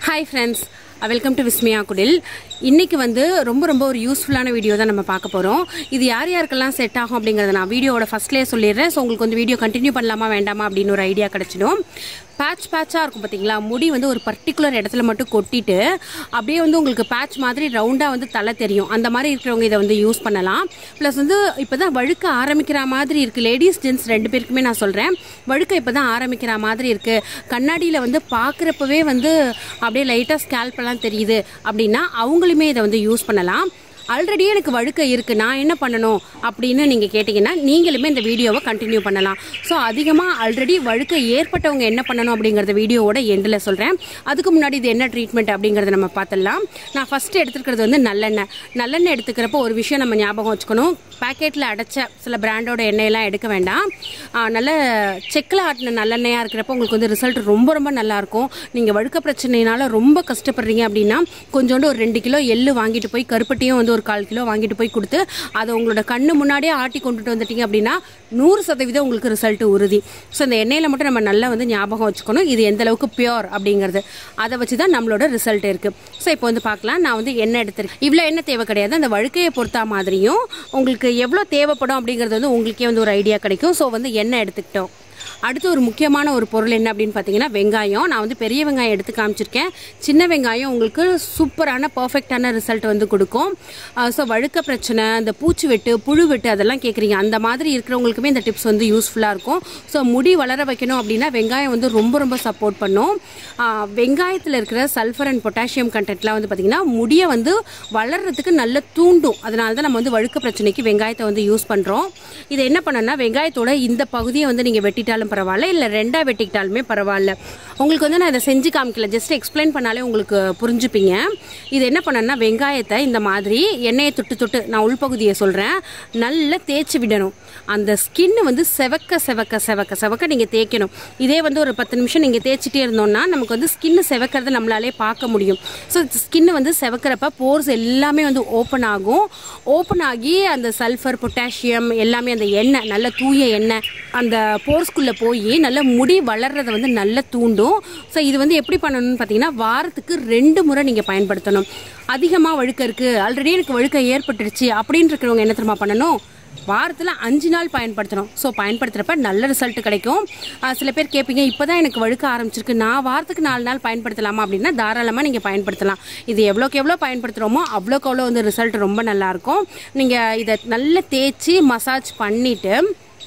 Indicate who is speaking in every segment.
Speaker 1: hi friends welcome to Vismaya Kudil இன்னைக்கு வந்து ரொம்ப ரொம்ப ஒரு யூஸ்ஃபுல்லான வீடியோ தான் நம்ம பார்க்க போகிறோம் இது யார் யாருக்கெல்லாம் செட் ஆகும் அப்படிங்கிறத நான் வீடியோவோட ஃபஸ்ட்லேயே சொல்லிடுறேன் ஸோ உங்களுக்கு வந்து வீடியோ கண்டினியூ பண்ணலாமா வேண்டாமா அப்படின்னு ஒரு ஐடியா கிடச்சிடும் பேட்ச் பேட்சாக இருக்கும் பார்த்தீங்களா முடி வந்து ஒரு பர்டிகுலர் இடத்துல மட்டும் கொட்டிட்டு அப்படியே வந்து உங்களுக்கு பேட்ச் மாதிரி ரவுண்டாக வந்து தலை தெரியும் அந்த மாதிரி இருக்கிறவங்க இதை வந்து யூஸ் பண்ணலாம் ப்ளஸ் வந்து இப்போ தான் வழுக்க ஆரம்பிக்கிற மாதிரி இருக்குது லேடிஸ் ஜென்ட்ஸ் ரெண்டு பேருக்குமே நான் சொல்கிறேன் வழுக்க இப்போ தான் ஆரம்பிக்கிற மாதிரி இருக்குது கண்ணாடியில் வந்து பார்க்குறப்பவே வந்து அப்படியே லைட்டாக ஸ்கேல்பெல்லாம் தெரியுது அப்படின்னா அவங்களுமே இதை வந்து யூஸ் பண்ணலாம் ஆல்ரெடி எனக்கு வழுக்க இருக்குது நான் என்ன பண்ணணும் அப்படின்னு நீங்கள் கேட்டிங்கன்னா நீங்களுமே இந்த வீடியோவை கண்டினியூ பண்ணலாம் ஸோ அதிகமாக ஆல்ரெடி வழுக்க ஏற்பட்டவங்க என்ன பண்ணணும் அப்படிங்கிறத வீடியோவோட எண்டில் சொல்கிறேன் அதுக்கு முன்னாடி இது என்ன ட்ரீட்மெண்ட் அப்படிங்கிறத நம்ம பார்த்துடலாம் நான் ஃபஸ்ட்டு எடுத்துக்கிறது வந்து நல்லெண்ணெய் நல்லெண்ணெய் எடுத்துக்கிறப்போ ஒரு விஷயம் நம்ம ஞாபகம் வச்சுக்கணும் பேக்கெட்டில் அடைச்ச சில பிராண்டோட எண்ணெயெல்லாம் எடுக்க வேண்டாம் ஆ, நல்ல செக்கில் ஆட்டின நல்லெண்ணெயாக இருக்கிறப்போ உங்களுக்கு வந்து ரிசல்ட் ரொம்ப ரொம்ப நல்லாயிருக்கும் நீங்கள் வழுக்க பிரச்சனையினால ரொம்ப கஷ்டப்படுறீங்க அப்படின்னா கொஞ்சோண்டு ஒரு ரெண்டு கிலோ எள்ளு வாங்கிட்டு போய் கருப்பட்டியும் வந்து ஒரு கால் கிலோ வாங்கிட்டு போய் கொடுத்து அதை உங்களோட கண்ணு முன்னாடியே ஆட்டி கொண்டுட்டு வந்துட்டீங்க அப்படின்னா நூறு சதவீதம் உங்களுக்கு ரிசல்ட் உறுதி ஸோ இந்த எண்ணெயில் மட்டும் நம்ம நல்லா வந்து ஞாபகம் வச்சுக்கணும் இது எந்த அளவுக்கு பியோர் அப்படிங்கிறது அதை வச்சு தான் நம்மளோட ரிசல்ட் இருக்குது ஸோ இப்போ வந்து பார்க்கலாம் நான் வந்து எண்ணெய் எடுத்திருக்கேன் இவ்வளோ எண்ணெய் தேவை கிடையாது அந்த வழுக்கையை பொறுத்தா மாதிரியும் உங்களுக்கு எவ்வளோ தேவைப்படும் அப்படிங்கிறது வந்து உங்களுக்கே வந்து ஒரு ஐடியா கிடைக்கும் ஸோ வந்து எண்ணெய் எடுத்துக்கிட்டோம் அடுத்து ஒரு முக்கியமான ஒரு பொருள் என்ன அப்படின்னு பார்த்தீங்கன்னா வெங்காயம் நான் வந்து பெரிய வெங்காயம் எடுத்து காமிச்சிருக்கேன் சின்ன வெங்காயம் உங்களுக்கு சூப்பரான பர்ஃபெக்டான ரிசல்ட் வந்து கொடுக்கும் ஸோ வழுக்க பிரச்சனை இந்த பூச்சி வெட்டு புழு வெட்டு அதெல்லாம் கேட்குறீங்க அந்த மாதிரி இருக்கிறவங்களுக்குமே இந்த டிப்ஸ் வந்து யூஸ்ஃபுல்லாக இருக்கும் ஸோ முடி வளர வைக்கணும் அப்படின்னா வெங்காயம் வந்து ரொம்ப ரொம்ப சப்போர்ட் பண்ணும் ஆஹ் வெங்காயத்தில் இருக்கிற சல்ஃபர் அண்ட் பொட்டாசியம் கண்டென்ட்லாம் வந்து பார்த்திங்கன்னா முடியை வந்து வளர்றதுக்கு நல்ல தூண்டும் அதனால தான் நம்ம வந்து வழுக்க பிரச்சனைக்கு வெங்காயத்தை வந்து யூஸ் பண்ணுறோம் இதை என்ன பண்ணணும்னா வெங்காயத்தோட இந்த பகுதியை வந்து நீங்கள் வெட்டிட்டாலும் பரவாயில்ல இல்லை ரெண்டாக வெட்டிக்கிட்டாலுமே பரவாயில்ல உங்களுக்கு வந்து நான் இதை செஞ்சு காமிக்கல ஜஸ்ட் எக்ஸ்பிளைன் பண்ணாலே உங்களுக்கு புரிஞ்சுப்பீங்க இது என்ன பண்ணணும்னா வெங்காயத்தை இந்த மாதிரி எண்ணெயை தொட்டு தொட்டு நான் உள்பகுதியை சொல்கிறேன் நல்லா தேய்ச்சி விடணும் அந்த ஸ்கின் வந்து செவக்க செவக்க செவக்க செவக்க நீங்கள் தேய்க்கணும் இதே வந்து ஒரு பத்து நிமிஷம் நீங்கள் தேய்ச்சிட்டே இருந்தோம்னா நமக்கு வந்து ஸ்கின் செவக்கிறத நம்மளாலே பார்க்க முடியும் ஸோ ஸ்கின் வந்து செவக்கிறப்ப போர்ஸ் எல்லாமே வந்து ஓப்பன் ஆகும் ஓப்பன் ஆகி அந்த சல்ஃபர் பொட்டாசியம் எல்லாமே அந்த எண்ணெய் நல்ல தூய எண்ணெய் அந்த போர்ஸ்குள்ளே போய் நல்ல முடி வளர்றதை வந்து நல்லா தூண்டும் ஸோ இது வந்து எப்படி பண்ணணும்னு பார்த்தீங்கன்னா வாரத்துக்கு ரெண்டு முறை நீங்கள் பயன்படுத்தணும் அதிகமாக வழுக்க இருக்குது ஆல்ரெடி எனக்கு வழுக்க ஏற்பட்டுருச்சு அப்படின்னு இருக்கிறவங்க என்ன தெரியுமா பண்ணணும் வாரத்தில் அஞ்சு நாள் பயன்படுத்தணும் ஸோ பயன்படுத்துகிறப்ப நல்ல ரிசல்ட் கிடைக்கும் ஆஹ் சில பேர் கேட்பீங்க இப்போ தான் எனக்கு வழுக்க ஆரம்பிச்சிருக்கு நான் வாரத்துக்கு நாலு நாள் பயன்படுத்தலாமா அப்படின்னா தாராளமாக நீங்கள் பயன்படுத்தலாம் இது எவ்வளோக்கு எவ்வளோ பயன்படுத்துகிறோமோ அவ்வளோக்கு அவ்வளோ வந்து ரிசல்ட் ரொம்ப நல்லாயிருக்கும் நீங்கள் இதை நல்லா தேய்ச்சி மசாஜ் பண்ணிவிட்டு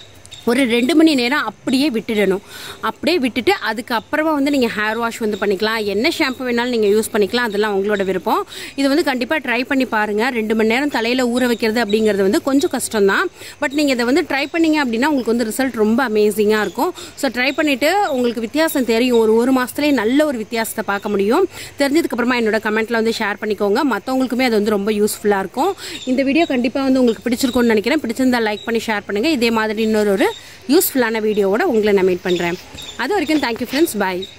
Speaker 1: ஒரு ரெண்டு மணி நேரம் அப்படியே விட்டுடணும் அப்படியே விட்டுட்டு அதுக்கப்புறமா வந்து நீங்கள் ஹேர் வாஷ் வந்து பண்ணிக்கலாம் என்ன ஷாம்பு வேணாலும் நீங்கள் யூஸ் பண்ணிக்கலாம் அதெல்லாம் உங்களோட விருப்பம் இது வந்து கண்டிப்பாக ட்ரை பண்ணி பாருங்கள் ரெண்டு மணி நேரம் தலையில் ஊற வைக்கிறது அப்படிங்கிறது வந்து கொஞ்சம் கஷ்டம் தான் பட் நீங்கள் இதை வந்து ட்ரை பண்ணீங்க அப்படின்னா உங்களுக்கு வந்து ரிசல்ட் ரொம்ப அமேசிங்காக இருக்கும் ஸோ ட்ரை பண்ணிவிட்டு உங்களுக்கு வித்தியாசம் தெரியும் ஒரு ஒரு மாதத்துலேயே நல்ல ஒரு வித்தியாசத்தை பார்க்க முடியும் தெரிஞ்சதுக்கப்புறமா என்னோட கமெண்ட்டில் வந்து ஷேர் பண்ணிக்கோங்க மற்றவங்களுக்குமே அது வந்து ரொம்ப யூஸ்ஃபுல்லாக இருக்கும் இந்த வீடியோ கண்டிப்பாக வந்து உங்களுக்கு பிடிச்சிருக்கும்னு நினைக்கிறேன் பிடிச்சிருந்தா லைக் பண்ணி ஷேர் பண்ணுங்கள் இதே மாதிரி இன்னொரு ஒரு யூஸ்ஃபுல்லான வீடியோவோட உங்களை நான் மீட் பண்ணுறேன் அது வரைக்கும் தேங்க்யூ ஃப்ரெண்ட்ஸ் பாய்